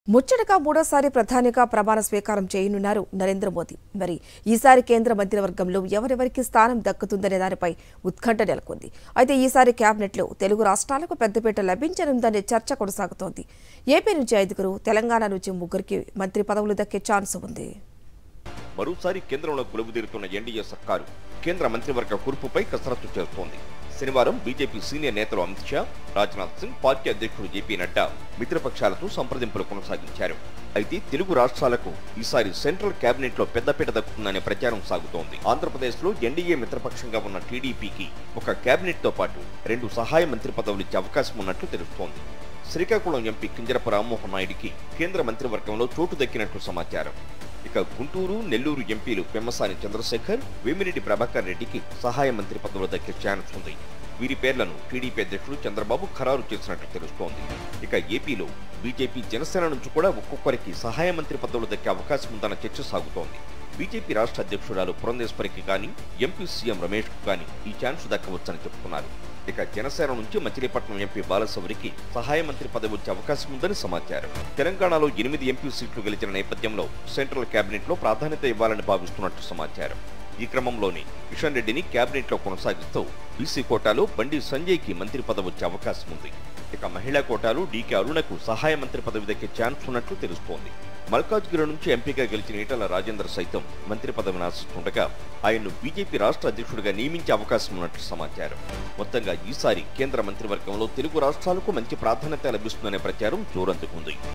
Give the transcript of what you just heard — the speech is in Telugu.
ముచ్చటగా మూడోసారి ప్రధానిగా ప్రమాణ స్వీకారం చేయనున్నారు నరేంద్ర మోదీ మరి ఈసారి కేంద్ర మంత్రివర్గంలో ఎవరెవరికి స్థానం దక్కుతుందనే దానిపై ఉత్కంఠ నెలకొంది అయితే ఈసారి కేబినెట్లో తెలుగు రాష్ట్రాలకు పెద్దపీట లభించనుందనే చర్చ కొనసాగుతోంది ఏపీ నుంచి ఐదుగురు తెలంగాణ నుంచి ముగ్గురికి మంత్రి పదవులు దక్కే ఛాన్స్ ఉంది మరోసారి కేంద్రంలో కొలువుదీరుతున్న ఎన్డీఏ సర్కారు కేంద్ర మంత్రివర్గ కూర్పుపై కసరత్తు చేస్తోంది శనివారం బీజేపీ సీనియర్ నేతలు అమిత్ షా రాజ్నాథ్ సింగ్ పార్టీ అధ్యక్షుడు జేపీ నడ్డా మిత్రపక్షాలతో సంప్రదింపులు కొనసాగించారు అయితే తెలుగు రాష్ట్రాలకు ఈసారి సెంట్రల్ కేబినెట్ లో పెద్దపీట దక్కుతుందనే ప్రచారం సాగుతోంది ఆంధ్రప్రదేశ్ లో ఎన్డీఏ మిత్రపక్షంగా ఉన్న టీడీపీకి ఒక కేబినెట్ తో పాటు రెండు సహాయ మంత్రి పదవులు ఇచ్చే అవకాశం ఉన్నట్లు తెలుస్తోంది శ్రీకాకుళం ఎంపీ కింజరపు రామ్మోహన్ నాయుడికి కేంద్ర మంత్రివర్గంలో చోటు దక్కినట్లు సమాచారం ఇక గుంటూరు నెల్లూరు ఎంపీలు పెమ్మసాని చంద్రశేఖర్ వేమిరెడ్డి ప్రభాకర్ రెడ్డికి సహాయ మంత్రి పదవులు దక్కే ఛాన్స్ ఉంది వీరి పేర్లను టీడీపీ అధ్యక్షుడు చంద్రబాబు ఖరారు చేసినట్లు తెలుస్తోంది ఇక ఏపీలో బీజేపీ జనసేన నుంచి కూడా ఒక్కొక్కరికి సహాయ మంత్రి పదవులు దక్కే అవకాశం ఉందన్న చర్చ సాగుతోంది బీజేపీ రాష్ట్ర అధ్యక్షురాలు పురంధేశ్వరికి కానీ ఎంపీ సీఎం రమేష్ కు కానీ ఈ ఛాన్స్ దక్కవచ్చని చెబుతున్నారు ఇక జనసేన నుంచి మచిలీపట్నం ఎంపీ బాలశౌరికి సహాయ మంత్రి పదవి వచ్చే అవకాశం ఉందని సమాచారం తెలంగాణలో ఎనిమిది ఎంపీ సీట్లు గెలిచిన నేపథ్యంలో సెంట్రల్ కేబినెట్ లో ప్రాధాన్యత ఇవ్వాలని భావిస్తున్నట్టు సమాచారం ఈ క్రమంలోనే కిషన్ రెడ్డిని కేబినెట్ లో కొనసాగిస్తూ బీసీ కోటాలో బండి సంజయ్ కి మంత్రి పదవి వచ్చే అవకాశం ఉంది ఇక మహిళా కోటాలో డీకే అరుణకు సహాయ మంత్రి పదవి దక్కే ఛాన్స్ ఉన్నట్లు తెలుస్తోంది మల్కాజ్గిరి నుంచి ఎంపీగా గెలిచిన ఈటల రాజేందర్ సైతం మంత్రి పదవిని ఆశిస్తుండగా ఆయన్ను బీజేపీ రాష్ట్ర అధ్యక్షుడిగా నియమించే అవకాశం ఉన్నట్లు సమాచారం మొత్తంగా ఈసారి కేంద్ర మంత్రివర్గంలో తెలుగు రాష్ట్రాలకు మంచి ప్రాధాన్యత లభిస్తుందనే ప్రచారం జోరందుకుంది